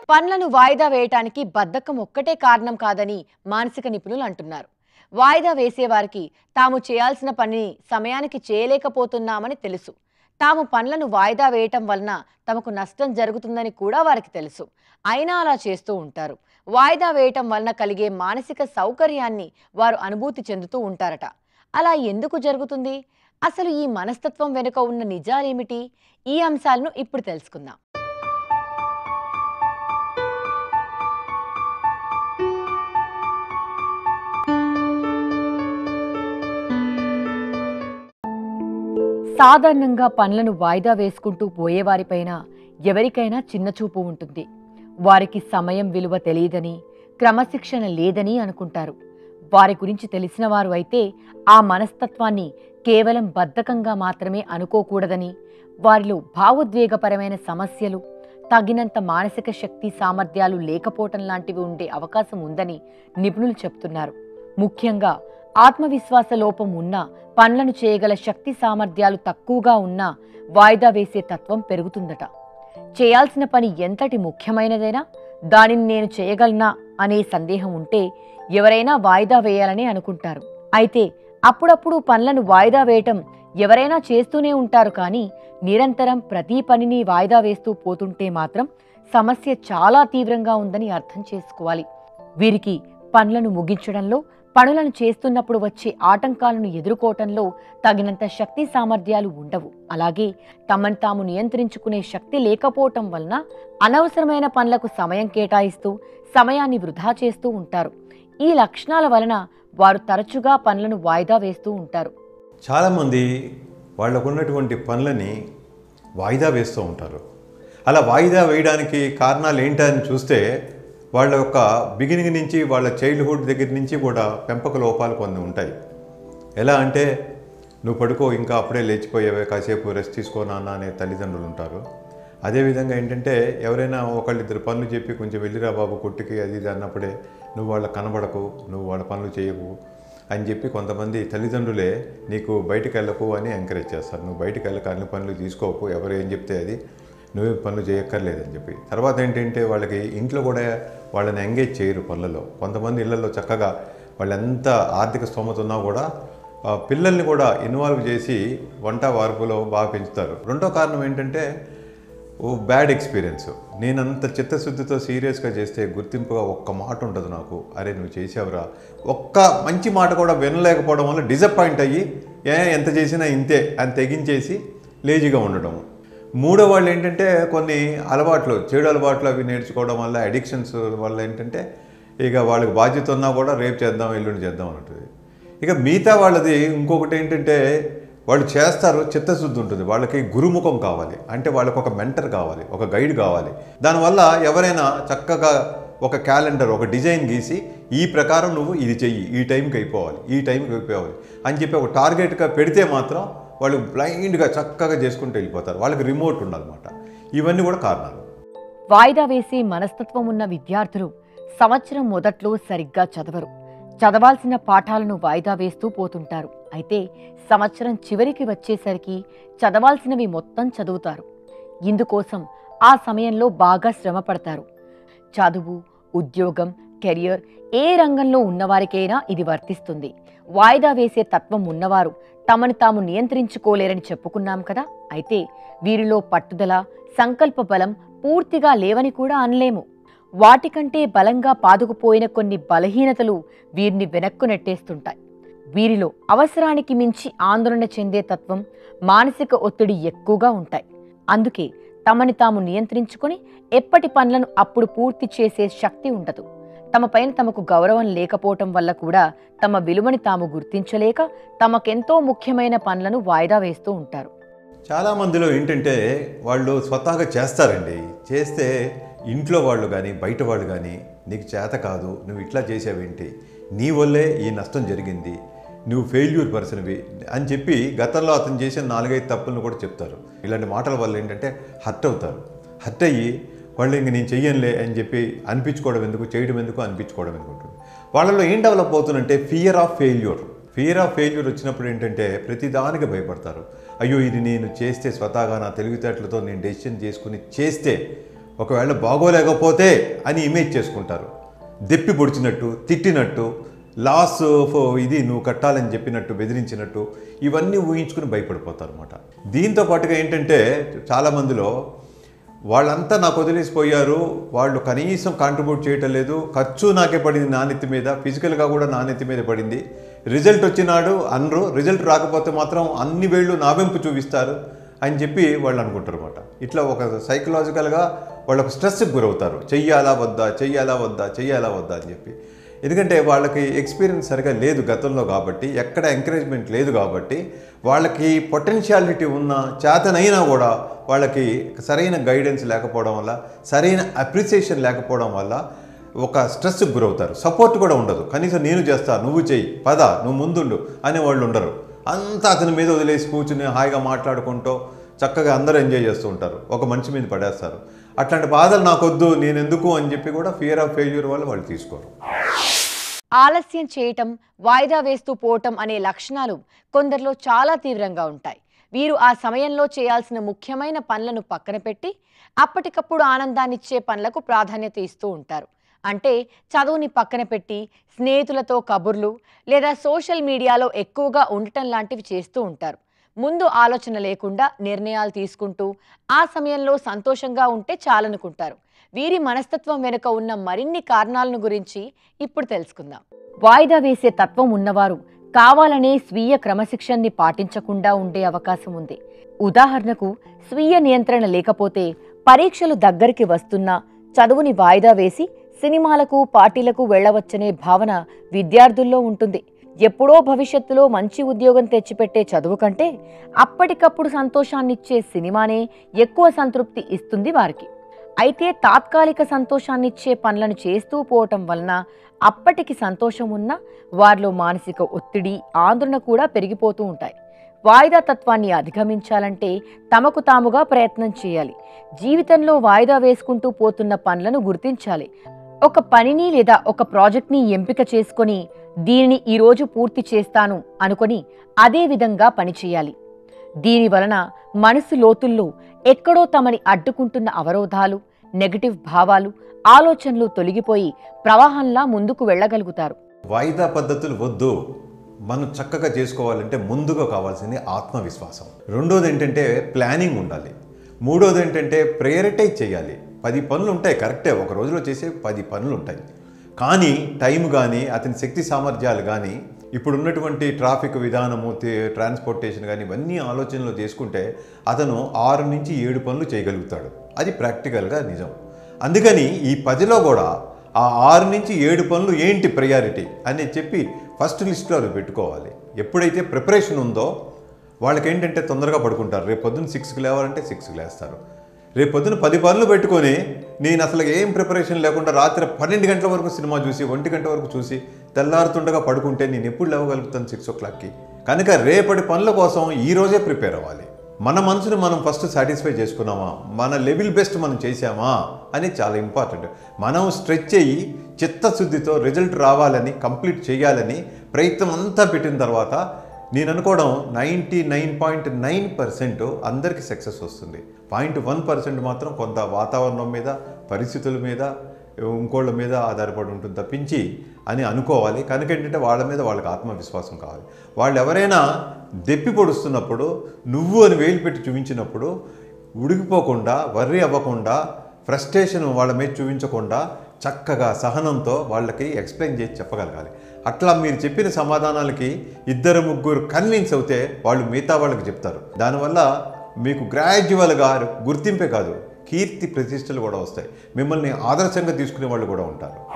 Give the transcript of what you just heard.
పనులను వాయిదా వేయటానికి బద్ధకం ఒక్కటే కారణం కాదని మానసిక నిపుణులు అంటున్నారు వాయిదా వేసేవారికి తాము చేయాల్సిన పనిని సమయానికి చేయలేకపోతున్నామని తెలుసు తాము పనులను వాయిదా వేయటం వలన తమకు నష్టం జరుగుతుందని కూడా వారికి తెలుసు అయినా అలా చేస్తూ ఉంటారు వాయిదా వేయటం వలన కలిగే మానసిక సౌకర్యాన్ని వారు అనుభూతి చెందుతూ ఉంటారట అలా ఎందుకు జరుగుతుంది అసలు ఈ మనస్తత్వం వెనుక ఉన్న నిజాలేమిటి ఈ అంశాలను ఇప్పుడు తెలుసుకుందాం సాధారణంగా పనులను వాయిదా వేసుకుంటూ పోయేవారిపైన ఎవరికైనా చిన్నచూపు ఉంటుంది వారికి సమయం విలువ తెలియదని క్రమశిక్షణ లేదని అనుకుంటారు వారి గురించి తెలిసిన వారు అయితే ఆ మనస్తత్వాన్ని కేవలం బద్ధకంగా మాత్రమే అనుకోకూడదని వారిలో భావోద్వేగపరమైన సమస్యలు తగినంత మానసిక శక్తి సామర్థ్యాలు లేకపోవటం లాంటివి ఉండే అవకాశం ఉందని నిపుణులు చెప్తున్నారు ముఖ్యంగా ఆత్మవిశ్వాస లోపం ఉన్న పనులను చేయగల శక్తి సామర్థ్యాలు తక్కువగా ఉన్నా వాయిదా వేసే తత్వం పెరుగుతుందట చేయాల్సిన పని ఎంతటి ముఖ్యమైనదైనా దానిని నేను చేయగలనా అనే సందేహం ఉంటే ఎవరైనా వాయిదా వేయాలని అనుకుంటారు అయితే అప్పుడప్పుడు పనులను వాయిదా వేయటం ఎవరైనా చేస్తూనే ఉంటారు కానీ నిరంతరం ప్రతి పనిని వాయిదా వేస్తూ పోతుంటే మాత్రం సమస్య చాలా తీవ్రంగా ఉందని అర్థం చేసుకోవాలి వీరికి పనులను ముగించడంలో పనులను చేస్తున్నప్పుడు వచ్చే ఆటంకాలను ఎదుర్కోవటంలో తగినంత శక్తి సామర్థ్యాలు ఉండవు అలాగే తమను తాము నియంత్రించుకునే శక్తి లేకపోవటం వలన అనవసరమైన పనులకు సమయం కేటాయిస్తూ సమయాన్ని వృధా చేస్తూ ఉంటారు ఈ లక్షణాల వలన వారు తరచుగా పనులను వాయిదా వేస్తూ ఉంటారు చాలామంది వాళ్ళకు ఉన్నటువంటి పనులని వాయిదా వేస్తూ ఉంటారు అలా వాయిదా వేయడానికి కారణాలు ఏంటని చూస్తే వాళ్ళ యొక్క బిగినింగ్ నుంచి వాళ్ళ చైల్డ్హుడ్ దగ్గర నుంచి కూడా పెంపక లోపాలు కొన్ని ఉంటాయి ఎలా అంటే నువ్వు పడుకో ఇంకా అప్పుడే లేచిపోయావే కాసేపు రెస్ట్ తీసుకో నాన్న అనే తల్లిదండ్రులు ఉంటారు అదేవిధంగా ఏంటంటే ఎవరైనా ఒకళ్ళిద్దరు పనులు చెప్పి కొంచెం వెళ్ళిరా బాబు కొట్టుకి అది ఇది అన్నప్పుడే నువ్వు వాళ్ళ కనబడకు నువ్వు వాళ్ళ పనులు చేయకు అని చెప్పి కొంతమంది తల్లిదండ్రులే నీకు బయటికి వెళ్ళకు అని ఎంకరేజ్ చేస్తారు నువ్వు బయటికి వెళ్ళక అన్ని పనులు తీసుకోకు ఎవరు ఏం చెప్తే అది నువ్వే పనులు చేయక్కర్లేదని చెప్పి తర్వాత ఏంటంటే వాళ్ళకి ఇంట్లో కూడా వాళ్ళని ఎంగేజ్ చేయరు పనులలో కొంతమంది ఇళ్లలో చక్కగా వాళ్ళు ఎంత ఆర్థిక స్తోమత ఉన్నా కూడా ఆ, పిల్లల్ని కూడా ఇన్వాల్వ్ చేసి వంట వార్పులో బాగా పెంచుతారు రెండో కారణం ఏంటంటే ఓ బ్యాడ్ ఎక్స్పీరియన్స్ నేను అంత చిత్తశుద్ధితో సీరియస్గా చేస్తే గుర్తింపుగా ఒక్క మాట ఉండదు నాకు అరే నువ్వు చేసావురా ఒక్క మంచి మాట కూడా వినలేకపోవడం వల్ల డిసప్పాయింట్ అయ్యి ఏ ఎంత చేసినా ఇంతే అని తెగించేసి లేజీగా ఉండడం మూడో వాళ్ళు ఏంటంటే కొన్ని అలవాట్లు చెడు అలవాట్లు అవి నేర్చుకోవడం వల్ల అడిక్షన్స్ వల్ల ఏంటంటే ఇక వాళ్ళకి బాధ్యత ఉన్నా కూడా రేపు చేద్దాం ఎల్లుండి చేద్దాం అంటుంది ఇక మిగతా వాళ్ళది ఇంకొకటి ఏంటంటే వాళ్ళు చేస్తారు చిత్తశుద్ధి ఉంటుంది వాళ్ళకి గురుముఖం కావాలి అంటే వాళ్ళకి ఒక మెంటర్ కావాలి ఒక గైడ్ కావాలి దానివల్ల ఎవరైనా చక్కగా ఒక క్యాలెండర్ ఒక డిజైన్ గీసి ఈ ప్రకారం నువ్వు ఇది చెయ్యి ఈ టైంకి అయిపోవాలి ఈ టైంకి అయిపోవాలి అని చెప్పి ఒక టార్గెట్గా పెడితే మాత్రం వాళ్ళు బ్లైండ్గా చక్కగా చేసుకుంటూ వెళ్ళిపోతారు వాళ్ళకి రిమోట్ ఉండాలన్నమాట ఇవన్నీ కూడా కారణాలు వాయిదా వేసే మనస్తత్వం ఉన్న విద్యార్థులు సంవత్సరం మొదట్లో సరిగ్గా చదవరు చదవాల్సిన పాఠాలను వాయిదా వేస్తూ పోతుంటారు అయితే సంవత్సరం చివరికి వచ్చేసరికి చదవాల్సినవి మొత్తం చదువుతారు ఇందుకోసం ఆ సమయంలో బాగా శ్రమ పడతారు చదువు ఉద్యోగం కెరియర్ ఏ రంగంలో ఉన్నవారికైనా ఇది వర్తిస్తుంది వాయిదా వేసే తత్వం ఉన్నవారు తమను తాము నియంత్రించుకోలేరని చెప్పుకున్నాం కదా అయితే వీరిలో పట్టుదల సంకల్ప బలం పూర్తిగా లేవని కూడా అనలేము వాటికంటే బలంగా పాదుకుపోయిన కొన్ని బలహీనతలు వీరిని వెనక్కు నెట్టేస్తుంటాయి వీరిలో అవసరానికి మించి ఆందోళన చెందే తత్వం మానసిక ఒత్తిడి ఎక్కువగా ఉంటాయి అందుకే తమని తాము నియంత్రించుకొని ఎప్పటి పనులను అప్పుడు పూర్తి చేసే శక్తి ఉండదు తమ పైన తమకు గౌరవం లేకపోవటం వల్ల కూడా తమ విలువని తాము గుర్తించలేక తమకెంతో ముఖ్యమైన పనులను వాయిదా వేస్తూ ఉంటారు చాలా మందిలో ఏంటంటే వాళ్ళు స్వతహాగా చేస్తారండి చేస్తే ఇంట్లో వాళ్ళు కానీ బయట వాళ్ళు కానీ నీకు చేత కాదు నువ్వు ఇట్లా చేసావేంటి నీ వల్లే ఈ నష్టం జరిగింది నువ్వు ఫెయిల్యూర్ పర్సన్వి అని చెప్పి గతంలో అతను చేసిన నాలుగైదు తప్పులను కూడా చెప్తారు ఇలాంటి మాటల వల్ల ఏంటంటే హర్ట్ అవుతారు హర్ట్ అయ్యి వాళ్ళు ఇంక నేను చెయ్యనులే అని చెప్పి అనిపించుకోవడం ఎందుకు చేయడం ఎందుకు అనిపించుకోవడం ఎందుకు ఉంటుంది వాళ్ళలో ఏం డెవలప్ అవుతుందంటే fear of failure fear of failure వచ్చినప్పుడు ఏంటంటే ప్రతిదానికి భయపడతారు అయ్యో ఇది నేను చేస్తే స్వతహాగా నా తెలివితేటలతో నేను డెసిషన్ చేసుకుని చేస్తే ఒకవేళ బాగోలేకపోతే అని ఇమేజ్ చేసుకుంటారు దెప్పి పొడిచినట్టు తిట్టినట్టు లాస్ ఇది నువ్వు కట్టాలని చెప్పినట్టు బెదిరించినట్టు ఇవన్నీ ఊహించుకుని భయపడిపోతారు అనమాట దీంతో పాటుగా ఏంటంటే చాలామందిలో వాళ్ళంతా నాకు వదిలేసిపోయారు వాళ్ళు కనీసం కాంట్రిబ్యూట్ చేయటం లేదు ఖర్చు నాకే పడింది నాణ్యత మీద ఫిజికల్గా కూడా నాణ్యత మీద పడింది రిజల్ట్ వచ్చినాడు అనరు రిజల్ట్ రాకపోతే మాత్రం అన్ని వేళ్ళు నా వెంపు చూపిస్తారు అని చెప్పి వాళ్ళు అనుకుంటారు అనమాట ఇట్లా ఒక సైకలాజికల్గా వాళ్ళకు స్ట్రెస్కి గురవుతారు చెయ్యాలా వద్దా చెయ్యాలా వద్దా చెయ్యాలా వద్దా అని చెప్పి ఎందుకంటే వాళ్ళకి ఎక్స్పీరియన్స్ సరిగా లేదు గతంలో కాబట్టి ఎక్కడ ఎంకరేజ్మెంట్ లేదు కాబట్టి వాళ్ళకి పొటెన్షియాలిటీ ఉన్న చేతనైనా కూడా వాళ్ళకి సరైన గైడెన్స్ లేకపోవడం వల్ల సరైన అప్రిసియేషన్ లేకపోవడం వల్ల ఒక స్ట్రెస్కి గురవుతారు సపోర్ట్ కూడా ఉండదు కనీసం నేను చేస్తా నువ్వు చెయ్యి పద నువ్వు ముందుండు అనే వాళ్ళు ఉండరు అంతా అతని మీద వదిలేసి కూర్చుని హాయిగా మాట్లాడుకుంటూ చక్కగా అందరూ ఎంజాయ్ చేస్తూ ఉంటారు ఒక మనిషి మీద పడేస్తారు అట్లాంటి బాధలు నాకొద్దు నేను ఎందుకు అని చెప్పి కూడా ఫియర్ ఆఫ్ ఫెయిల్యూర్ వల్ల వాళ్ళు తీసుకోరు ఆలస్యం చేయటం వాయిదా వేస్తూ పోవటం అనే లక్షణాలు కొందరిలో చాలా తీవ్రంగా ఉంటాయి వీరు ఆ సమయంలో చేయాల్సిన ముఖ్యమైన పనులను పక్కన పెట్టి అప్పటికప్పుడు ఆనందాన్నిచ్చే పనులకు ప్రాధాన్యత ఇస్తూ ఉంటారు అంటే చదువుని పక్కన పెట్టి స్నేహితులతో కబుర్లు లేదా సోషల్ మీడియాలో ఎక్కువగా ఉండటం లాంటివి చేస్తూ ఉంటారు ముందు ఆలోచన లేకుండా నిర్ణయాలు తీసుకుంటూ ఆ సమయంలో సంతోషంగా ఉంటే చాలనుకుంటారు వీరి మనస్తత్వం వెనుక ఉన్న మరిన్ని కారణాలను గురించి ఇప్పుడు తెలుసుకుందాం వాయిదా వేసే తత్వం ఉన్నవారు కావాలనే స్వీయ క్రమశిక్షణని పాటించకుండా ఉండే అవకాశం ఉంది ఉదాహరణకు స్వీయ నియంత్రణ లేకపోతే పరీక్షలు దగ్గరికి వస్తున్నా చదువుని వాయిదా వేసి సినిమాలకు పార్టీలకు వెళ్ళవచ్చనే భావన విద్యార్థుల్లో ఉంటుంది ఎప్పుడో భవిష్యత్తులో మంచి ఉద్యోగం తెచ్చిపెట్టే చదువు కంటే అప్పటికప్పుడు సంతోషాన్నిచ్చే సినిమానే ఎక్కువ సంతృప్తి ఇస్తుంది వారికి అయితే తాత్కాలిక సంతోషాన్నిచ్చే పనులను చేస్తూ పోవటం వలన అప్పటికి సంతోషం ఉన్నా వారిలో మానసిక ఒత్తిడి ఆందోళన కూడా పెరిగిపోతూ ఉంటాయి వాయిదా తత్వాన్ని అధిగమించాలంటే తమకు తాముగా ప్రయత్నం చేయాలి జీవితంలో వాయిదా వేసుకుంటూ పోతున్న పనులను గుర్తించాలి ఒక పనిని లేదా ఒక ప్రాజెక్ట్ని ఎంపిక చేసుకొని దీనిని ఈరోజు పూర్తి చేస్తాను అనుకొని అదే విధంగా పనిచేయాలి దీని వలన మనసు లోతుల్లో ఎక్కడో తమని అడ్డుకుంటున్న అవరోధాలు నెగటివ్ భావాలు ఆలోచనలు తొలగిపోయి ప్రవాహంలా ముందుకు వెళ్ళగలుగుతారు వాయిదా పద్ధతులు వద్దు మనం చక్కగా చేసుకోవాలంటే ముందుగా కావాల్సింది ఆత్మవిశ్వాసం రెండోది ఏంటంటే ప్లానింగ్ ఉండాలి మూడోది ఏంటంటే ప్రయారిటైజ్ చేయాలి పది పనులు ఉంటాయి కరెక్టే ఒక రోజులో చేసే పది పనులు ఉంటాయి కానీ టైం కానీ అతని శక్తి సామర్థ్యాలు కానీ ఇప్పుడు ఉన్నటువంటి ట్రాఫిక్ విధానము తే- ట్రాన్స్పోర్టేషన్ కానీ ఇవన్నీ ఆలోచనలు చేసుకుంటే అతను ఆరు నుంచి ఏడు పనులు చేయగలుగుతాడు అది ప్రాక్టికల్గా నిజం అందుకని ఈ పదిలో కూడా ఆ ఆరు నుంచి ఏడు పనులు ఏంటి ప్రయారిటీ అని చెప్పి ఫస్ట్ లిస్ట్లో అవి పెట్టుకోవాలి ఎప్పుడైతే ప్రిపరేషన్ ఉందో వాళ్ళకి ఏంటంటే తొందరగా పడుకుంటారు రేపు పొద్దున్న సిక్స్కి లేవాలంటే సిక్స్కి లేస్తారు రేపు పొద్దున్న పది పనులు పెట్టుకొని నేను అసలు ఏం ప్రిపరేషన్ లేకుండా రాత్రి పన్నెండు గంటల వరకు సినిమా చూసి ఒంటి గంట వరకు చూసి తెల్లారుతుండగా పడుకుంటే నేను ఎప్పుడు లేవగలుగుతాను సిక్స్ ఓ క్లాక్కి కనుక రేపటి పనుల కోసం ఈ రోజే ప్రిపేర్ అవ్వాలి మన మనసును మనం ఫస్ట్ సాటిస్ఫై చేసుకున్నామా మన లెవెల్ బెస్ట్ మనం చేసామా అని చాలా ఇంపార్టెంట్ మనం స్ట్రెచ్ అయ్యి చిత్తశుద్ధితో రిజల్ట్ రావాలని కంప్లీట్ చేయాలని ప్రయత్నం అంతా పెట్టిన తర్వాత నేను అనుకోవడం ninety nine point nine percent అందరికీ సక్సెస్ వస్తుంది పాయింట్ వన్ పర్సెంట్ మాత్రం కొంత వాతావరణం మీద పరిస్థితుల మీద ఇంకోళ్ళ మీద ఆధారపడి ఉంటుంది తప్పించి అని అనుకోవాలి కనుక ఏంటంటే వాళ్ళ మీద వాళ్ళకి ఆత్మవిశ్వాసం కావాలి వాళ్ళు ఎవరైనా దెప్పి పొడుస్తున్నప్పుడు నువ్వు అని వేలు పెట్టి చూపించినప్పుడు ఉడికిపోకుండా వర్రీ అవ్వకుండా ఫ్రస్ట్రేషన్ వాళ్ళ మీద చూపించకుండా చక్కగా సహనంతో వాళ్ళకి ఎక్స్ప్లెయిన్ చేసి చెప్పగలగాలి అట్లా మీరు చెప్పిన సమాధానాలకి ఇద్దరు ముగ్గురు కన్విన్స్ అవుతే వాళ్ళు మిగతా వాళ్ళకి చెప్తారు దానివల్ల మీకు గ్రాడ్యువల్గా గుర్తింపే కాదు కీర్తి ప్రతిష్టలు కూడా వస్తాయి మిమ్మల్ని ఆదర్శంగా తీసుకునే వాళ్ళు కూడా ఉంటారు